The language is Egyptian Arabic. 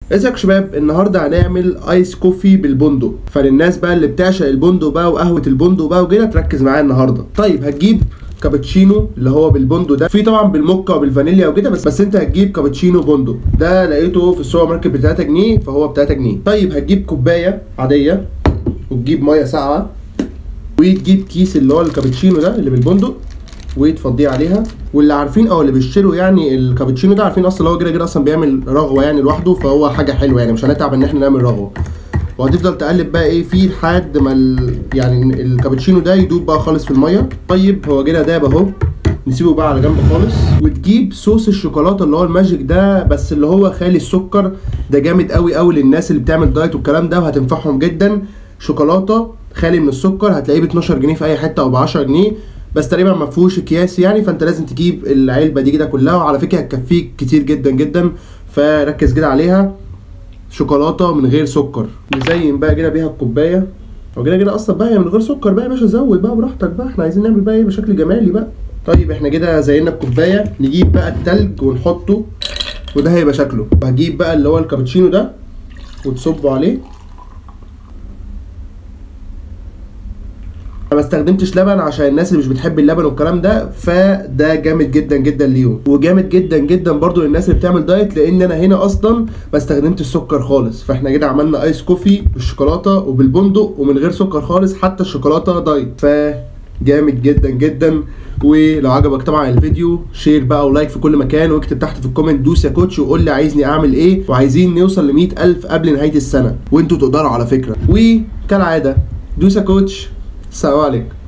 ازيك يا شباب النهارده هنعمل ايس كوفي بالبندق فللناس بقى اللي بتعشق البندق بقى وقهوه البندق بقى وكده تركز معايا النهارده طيب هتجيب كابتشينو اللي هو بالبندق ده في طبعا بالموكا وبالفانيليا وكده بس بس انت هتجيب كابتشينو بندق ده لقيته في السوبر ماركت ب 3 جنيه فهو ب 3 جنيه طيب هتجيب كوبايه عاديه وتجيب ميه ساقعه وتجيب كيس اللي هو الكابتشينو ده اللي بالبندق وتفضيه عليها واللي عارفين او اللي بيشتروا يعني الكابتشينو ده عارفين اصلا اللي هو كده كده اصلا بيعمل رغوه يعني لوحده فهو حاجه حلوه يعني مش هنتعب ان احنا نعمل رغوه وهتفضل تقلب بقى ايه فيه لحد ما ال... يعني الكابتشينو ده يدوب بقى خالص في الميه طيب هو كده داب اهو نسيبه بقى على جنب خالص وتجيب صوص الشوكولاته اللي هو الماجيك ده بس اللي هو خالي السكر ده جامد قوي قوي للناس اللي بتعمل دايت والكلام ده وهتنفعهم جدا شوكولاته خالي من السكر هتلاقيه ب 12 جنيه في اي حته او ب 10 جنيه بس تقريبا ما فيهوش اكياس يعني فانت لازم تجيب العلبه دي كده كلها وعلى فكره هتكفيك كتير جدا جدا فركز كده عليها شوكولاته من غير سكر نزين بقى كده بيها الكوبايه هو كده كده اصلا بقى هي من غير سكر بقى يا باشا زود بقى براحتك بقى احنا عايزين نعمل بقى ايه بشكل جمالي بقى طيب احنا كده زينا الكوبايه نجيب بقى التلج ونحطه وده هيبقى شكله وهجيب بقى اللي هو الكابتشينو ده وتصبه عليه انا ما استخدمتش لبن عشان الناس اللي مش بتحب اللبن والكلام ده فده جامد جدا جدا ليهم وجامد جدا جدا برضو للناس اللي بتعمل دايت لان انا هنا اصلا ما استخدمتش السكر خالص فاحنا كده عملنا ايس كوفي بالشوكولاته وبالبندق ومن غير سكر خالص حتى الشوكولاته دايت ف جامد جدا جدا ولو عجبك طبعا الفيديو شير بقى ولايك في كل مكان واكتب تحت في الكومنت دوس يا كوتش وقول لي عايزني اعمل ايه وعايزين نوصل ل ألف قبل نهايه السنه وانتوا تقدروا على فكره وكالعاده دوس يا كوتش السلام عليكم